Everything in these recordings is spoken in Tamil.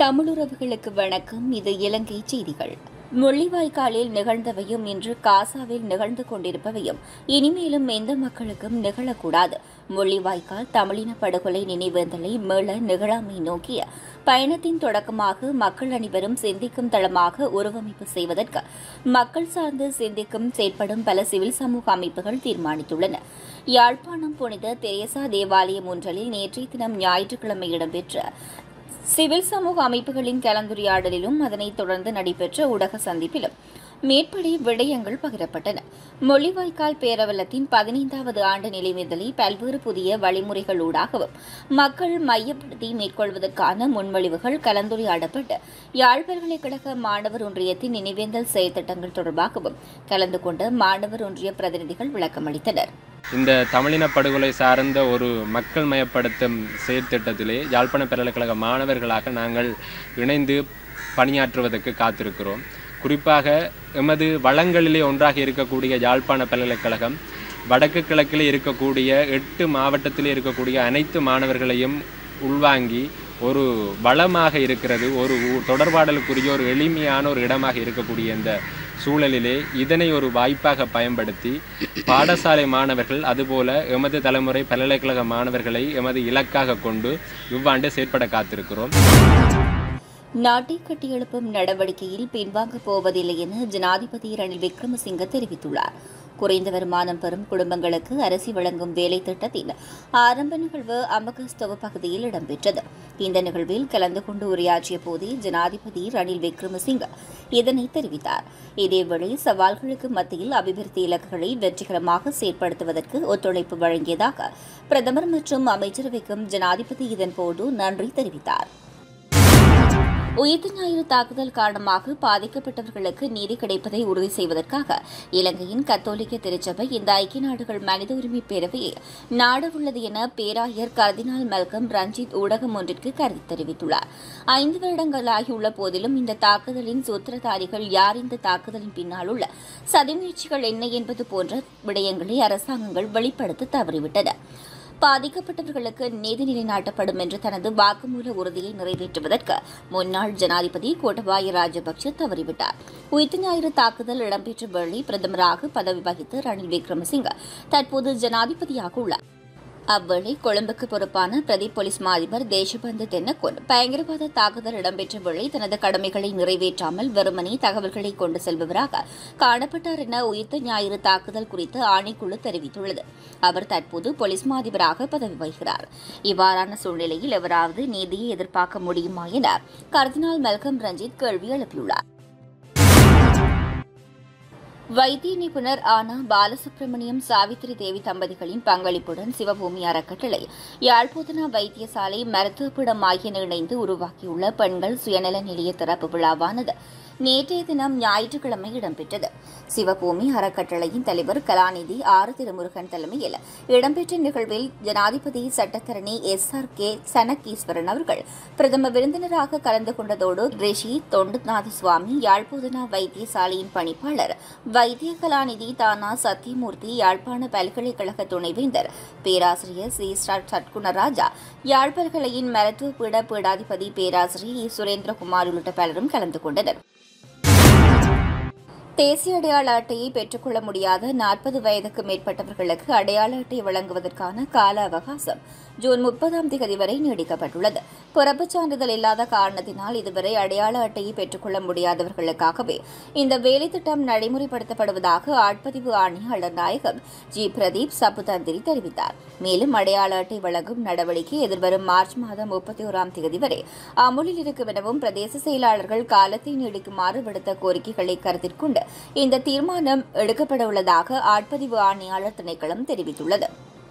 தமிழுறவுகளுக்கு வணக்கம் இது இலங்கை செய்திகள் முள்ளிவாய்க்காலில் நிகழ்ந்தவையும் இன்று காசாவில் நிகழ்ந்து கொண்டிருப்பவையும் இனிமேலும் எந்த மக்களுக்கும் நிகழக்கூடாது முள்ளிவாய்க்கால் தமிழின படுகொலை நினைவேந்தலை மீள நிகழாமை நோக்கிய பயணத்தின் தொடக்கமாக மக்கள் அனைவரும் சிந்திக்கும் தளமாக உருவமைப்பு செய்வதற்கு மக்கள் சார்ந்து சிந்திக்கும் செயற்படும் பல சிவில் சமூக அமைப்புகள் தீர்மானித்துள்ளன யாழ்ப்பாணம் புனித தெரேசா தேவாலயம் ஒன்றலில் நேற்றைய தினம் ஞாயிற்றுக்கிழமை இடம்பெற்ற சிவில் சமூக அமைப்புகளின் கலந்துரையாடலிலும் அதனைத் தொடர்ந்து நடைபெற்ற ஊடக சந்திப்பிலும் மேற்படி விடயங்கள் பகிரப்பட்டன மொழிவாய்க்கால் பேரவலத்தின் பதினைந்தாவது ஆண்டு நிலைவேந்தலை பல்வேறு புதிய வழிமுறைகளூடாகவும் மக்கள் மையப்படுத்தி மேற்கொள்வதற்கான முன்மொழிவுகள் கலந்துரையாடப்பட்டு யாழ் பல்கலைக்கழக மாணவர் ஒன்றியத்தின் நினைவேந்தல் செயற்திட்டங்கள் தொடர்பாகவும் கலந்து கொண்ட மாணவர் ஒன்றிய பிரதிநிதிகள் விளக்கமளித்தனர் இந்த தமிழின படுகொலை சார்ந்த ஒரு மக்கள் மயப்படுத்தும் செயற்திட்டத்திலே யாழ்ப்பாண பல்கலைக்கழக மாணவர்களாக நாங்கள் இணைந்து பணியாற்றுவதற்கு காத்திருக்கிறோம் குறிப்பாக எமது வளங்களிலே ஒன்றாக இருக்கக்கூடிய யாழ்ப்பாண பல்கலைக்கழகம் வடக்கு கிழக்கிலே இருக்கக்கூடிய எட்டு மாவட்டத்திலே இருக்கக்கூடிய அனைத்து மாணவர்களையும் உள்வாங்கி ஒரு வளமாக இருக்கிறது ஒரு ஊ- தொடர்பாடலுக்குரிய ஒரு எளிமையான ஒரு இடமாக இருக்கக்கூடிய இந்த சூழலிலே இதனை ஒரு வாய்ப்பாக பயன்படுத்தி பாடசாலை மாணவர்கள் அதுபோல எமது தலைமுறை பல்கலைக்கழக மாணவர்களை எமது இலக்காக கொண்டு இவ்வாண்டு செயற்பட காத்திருக்கிறோம் நாட்டை கட்டியெழுப்பும் நடவடிக்கையில் பின்வாங்கப் போவதில்லை என ஜனாதிபதி ரணில் விக்ரமசிங்க தெரிவித்துள்ளார் குறைந்த வருமானம் பெறும் குடும்பங்களுக்கு அரிசி வழங்கும் வேலை திட்டத்தின் ஆரம்ப நிகழ்வு அமகஸ்தவ பகுதியில் இடம்பெற்றது இந்த நிகழ்வில் கலந்து கொண்டு உரையாற்றிய போதே ஜனாதிபதி ரணில் விக்ரமசிங்க இதனை தெரிவித்தார் இதேவேளை சவால்களுக்கு மத்தியில் அபிவிருத்தி இலக்குகளை வெற்றிகரமாக செயற்படுத்துவதற்கு ஒத்துழைப்பு வழங்கியதாக பிரதமர் மற்றும் அமைச்சரவைக்கும் ஜனாதிபதி இதன்போது நன்றி தெரிவித்தார் உயிர்த்த ஞாயிறு தாக்குதல் காரணமாக பாதிக்கப்பட்டவர்களுக்கு நீதி கிடைப்பதை உறுதி செய்வதற்காக இலங்கையின் கத்தோலிக்க திருச்சபை இந்த ஐக்கிய நாடுகள் மனித உரிமை பேரவையை நாட உள்ளது என பேராயர் கர்தினால் மல்கம் ரஞ்சித் ஊடகம் ஒன்றிற்கு கருத்து தெரிவித்துள்ளார் ஐந்து வருடங்களாகியுள்ள போதிலும் இந்த தாக்குதலின் சூத்திரதாரிகள் யார் இந்த தாக்குதலின் பின்னால் உள்ள சதி முயற்சிகள் என்ன என்பது போன்ற விடயங்களை அரசாங்கங்கள் வெளிப்படுத்த தவறிவிட்டன பாதிக்கப்பட்டவர்களுக்கு நீதி நிலைநாட்டப்படும் என்று தனது வாக்குமூல உறுதியை நிறைவேற்றுவதற்கு முன்னாள் ஜனாதிபதி கோட்டபாய ராஜபக்ஷ தவறிவிட்டார் உயிர்த்த ஞாயிறு தாக்குதல் இடம்பெற்ற வேளை பிரதமராக பதவி வகித்த ரணில் விக்ரமசிங்க தற்போது ஜனாதிபதியாக உள்ளார் அவ்வேளை கொழும்புக்கு பொறுப்பான பிரதி போலீஸ் மா அதிபர் தேசபந்து தென்னக்கொன் பயங்கரவாத தாக்குதல் இடம்பெற்ற வேளை தனது கடமைகளை நிறைவேற்றாமல் வெறுமனே தகவல்களை கொண்டு செல்பவராக காணப்பட்டார் என உயிர்த்த ஞாயிறு தாக்குதல் குறித்து ஆணைக்குழு தெரிவித்துள்ளது அவர் தற்போது போலீஸ் மா அதிபராக பதவி வகிக்கிறார் இவ்வாறான சூழ்நிலையில் எவராவது நீதியை எதிர்பார்க்க முடியுமா என கர்தினால் மெல்கம் ரஞ்சித் கேள்வி எழுப்பியுள்ளார் வைத்திய நிபுணர் ஆனா பாலசுப்ரமணியம் சாவித்திரி தேவி தம்பதிகளின் பங்களிப்புடன் சிவபூமி அறக்கட்டளை யாழ்ப்பாண வைத்தியசாலை மருத்துவப்பீடம் ஆகியன இணைந்து உருவாக்கியுள்ள பெண்கள் சுயநல நிலைய திறப்பு விழாவானது நேற்றைய தினம் ஞாயிற்றுக்கிழமை இடம்பெற்றது சிவபூமி அறக்கட்டளையின் தலைவர் கலாநிதி ஆறு திருமுருகன் தலைமையில் இடம்பெற்ற நிகழ்வில் ஜனாதிபதி சட்டத்தரணி எஸ் ஆர் கே சனகீஸ்வரன் அவர்கள் பிரதம விருந்தினராக கலந்து கொண்டதோடு ரிஷி தொண்டுநாத சுவாமி யாழ்ப்பாண வைத்தியசாலையின் பணிப்பாளர் வைத்திய கலாநிதி தானா சத்தியமூர்த்தி யாழ்ப்பாண பல்கலைக்கழக துணைவேந்தர் பேராசிரியர் சி ஸ்ரா- சட்குணராஜா யாழ் பல்கலையின் மருத்துவ பீட பீடாதிபதி பேராசிரியர் இ. சுரேந்திரகுமார் உள்ளிட்ட பலரும் கலந்து கொண்டனர் தேசிய அடையாள அட்டையை பெற்றுக்கொள்ள முடியாத நாற்பது வயதுக்கு மேற்பட்டவர்களுக்கு அடையாள அட்டை வழங்குவதற்கான கால அவகாசம் ஜூன் முப்பதாம் தேதி வரை நீடிக்கப்பட்டுள்ளது பிறப்புச் சான்றிதழ் இல்லாத காரணத்தினால் இதுவரை அடையாள அட்டையை பெற்றுக்கொள்ள முடியாதவர்களுக்காகவே இந்த வேலைத்திட்டம் நடைமுறைப்படுத்தப்படுவதாக ஆட்பதிவு ஆணையாளர் நாயகம் ஜி பிரதீப் சபுதந்திரி தெரிவித்தார் மேலும் அடையாள அட்டை வழங்கும் நடவடிக்கை எதிர்வரும் மார்ச் மாதம் முப்பத்தி ஓராம் தேதி வரை அமுலில் இருக்கும் எனவும் பிரதேச செயலாளர்கள் காலத்தை நீடிக்குமாறு விடுத்த கோரிக்கைகளை கருத்தில் கொண்டு இந்த தீர்மானம் எடுக்கப்பட உள்ளதாக ஆட்பதிவு ஆணையாளர் திணைக்களம் தெரிவித்துள்ளது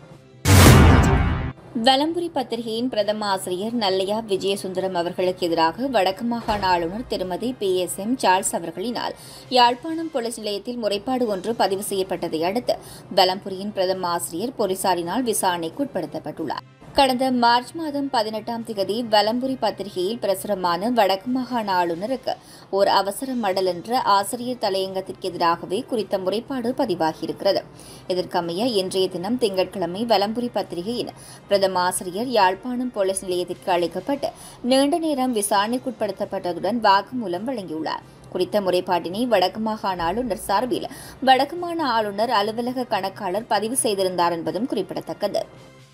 வலம்புரி பத்திரிகையின் பிரதம ஆசிரியர் நல்லையா விஜயசுந்தரம் அவர்களுக்கு எதிராக வடக்கு மாகாண ஆளுநர் திருமதி பி எஸ் எம் சார்ல்ஸ் அவர்களினால் யாழ்ப்பாணம் போலீஸ் நிலையத்தில் முறைப்பாடு ஒன்று பதிவு செய்யப்பட்டதை அடுத்து வலம்புரியின் பிரதம ஆசிரியர் போலீசாரினால் விசாரணைக்கு உட்படுத்தப்பட்டுள்ளார் கடந்த மார்ச் மாதம் பதினெட்டாம் தேதி வலம்புரி பத்திரிகையில் பிரசுரமான வடக்கு மாகாண ஆளுநருக்கு ஓர் அவசர மடல் என்ற ஆசிரியர் தலையங்கத்திற்கு எதிராகவே குறித்த முறைப்பாடு பதிவாகியிருக்கிறது இதற்கமைய இன்றைய தினம் திங்கட்கிழமை வலம்புரி பத்திரிகையின் பிரதம ஆசிரியர் யாழ்ப்பாணம் போலீஸ் நிலையத்திற்கு அழைக்கப்பட்டு நீண்ட நேரம் விசாரணைக்குட்படுத்தப்பட்டதுடன் வாக்குமூலம் வழங்கியுள்ளார் குறித்த முறைப்பாட்டினை வடக்கு மாகாண ஆளுநர் சார்பில் வடக்கு மாகாண ஆளுநர் அலுவலக கணக்காளர் பதிவு செய்திருந்தார் என்பதும் குறிப்பிடத்தக்கது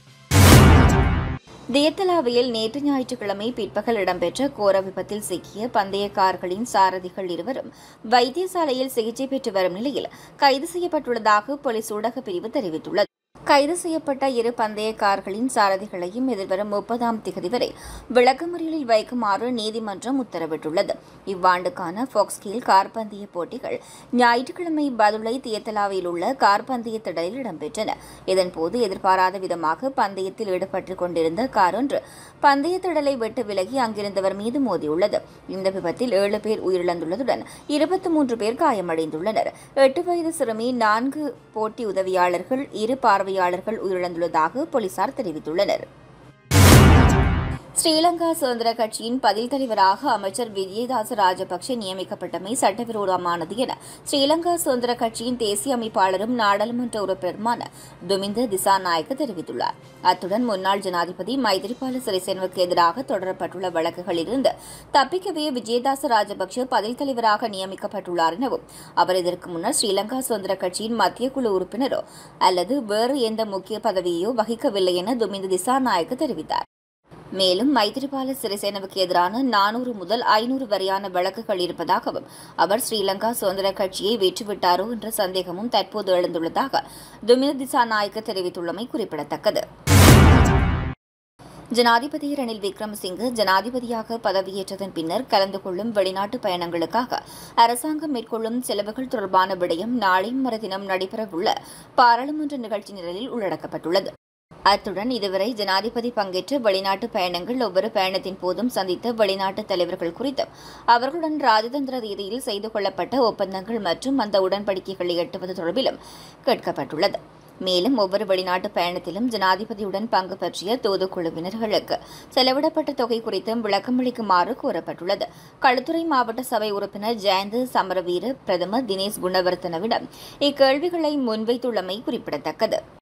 தியத்தலாவையில் நேற்று ஞாயிற்றுக்கிழமை பிற்பகல் இடம்பெற்ற கோர விபத்தில் சிக்கிய பந்தய கார்களின் சாரதிகள் இருவரும் வைத்தியசாலையில் சிகிச்சை பெற்று வரும் நிலையில் கைது செய்யப்பட்டுள்ளதாக போலீஸ் ஊடகப் பிரிவு தெரிவித்துள்ளது கைது செய்யப்பட்ட இரு பந்தய கார்களின் சாரதிகளையும் எதிர்வரும் முப்பதாம் திகதி வரை விளக்கமறியலில் வைக்குமாறு நீதிமன்றம் உத்தரவிட்டுள்ளது இவ்வாண்டுக்கான ஃபோக்ஸ்கீல் கார் பந்தய போட்டிகள் ஞாயிற்றுக்கிழமை பதுளை தியத்தலாவில் உள்ள கார் பந்தய திடலில் இடம்பெற்றன இதன்போது எதிர்பாராத விதமாக பந்தயத்தில் ஈடுபட்டுக் கொண்டிருந்த கார் ஒன்று பந்தய திடலை விட்டு விலகி அங்கிருந்தவர் மீது மோதியுள்ளது இந்த விபத்தில் ஏழு பேர் உயிரிழந்துள்ளதுடன் இருபத்தி மூன்று பேர் காயமடைந்துள்ளனர் எட்டு வயது சிறுமி நான்கு போட்டி உதவியாளர்கள் இரு பார்வையாளர்கள் உயிரிழந்துள்ளதாக போலீசார் தெரிவித்துள்ளனர் ஸ்ரீலங்கா சுதந்திர கட்சியின் பதில் தலைவராக அமைச்சர் விஜயதாச ராஜபக்சே நியமிக்கப்பட்டமை சட்டவிரோதமானது என ஸ்ரீலங்கா சுதந்திர கட்சியின் தேசிய அமைப்பாளரும் நாடாளுமன்ற உறுப்பினருமான துமிந்த திசாநாயக்க தெரிவித்துள்ளார் அத்துடன் முன்னாள் ஜனாதிபதி மைத்திரிபால சிறிசேனவுக்கு எதிராக தொடரப்பட்டுள்ள வழக்குகளிலிருந்து தப்பிக்கவே விஜயதாச ராஜபக்சே பதில் தலைவராக நியமிக்கப்பட்டுள்ளார் எனவும் அவர் இதற்கு முன்னர் ஸ்ரீலங்கா சுதந்திர கட்சியின் மத்திய குழு உறுப்பினரோ அல்லது வேறு எந்த முக்கிய பதவியோ வகிக்கவில்லை என துமிந்த திசாநாயக்க தெரிவித்தார் மேலும் மைத்திரிபால சிறிசேனவுக்கு எதிரான நானூறு முதல் ஐநூறு வரையான வழக்குகள் இருப்பதாகவும் அவர் ஸ்ரீலங்கா சுதந்திர கட்சியை வெற்றிவிட்டாரோ என்ற சந்தேகமும் தற்போது எழுந்துள்ளதாக துமித திசாநாயக்க தெரிவித்துள்ளமை குறிப்பிடத்தக்கது ஜனாதிபதி ரணில் விக்ரமசிங்கே ஜனாதிபதியாக பதவியேற்றதன் பின்னர் கலந்து கொள்ளும் வெளிநாட்டு பயணங்களுக்காக அரசாங்கம் மேற்கொள்ளும் செலவுகள் தொடர்பான விடயம் நாளை மறுதினம் நடைபெறவுள்ள பாராளுமன்ற நிகழ்ச்சி நிரலில் உள்ளடக்கப்பட்டுள்ளது அத்துடன் இதுவரை ஜனாதிபதி பங்கேற்ற வெளிநாட்டு பயணங்கள் ஒவ்வொரு பயணத்தின் போதும் சந்தித்த வெளிநாட்டு தலைவர்கள் குறித்தும் அவர்களுடன் ராஜதந்திர ரீதியில் செய்து கொள்ளப்பட்ட ஒப்பந்தங்கள் மற்றும் அந்த உடன்படிக்கைகளை எட்டுவது தொடர்பிலும் கேட்கப்பட்டுள்ளது மேலும் ஒவ்வொரு வெளிநாட்டு பயணத்திலும் ஜனாதிபதியுடன் பங்கு பற்றிய தூதுக்குழுவினர்களுக்கு செலவிடப்பட்ட தொகை குறித்தும் விளக்கமளிக்குமாறு கூறப்பட்டுள்ளது களுத்துறை மாவட்ட சபை உறுப்பினர் ஜெயந்த் சமரவீர பிரதமர் தினேஷ் குணவர்த்தனவிடம் இக்கேள்விகளை முன்வைத்துள்ளமை குறிப்பிடத்தக்கது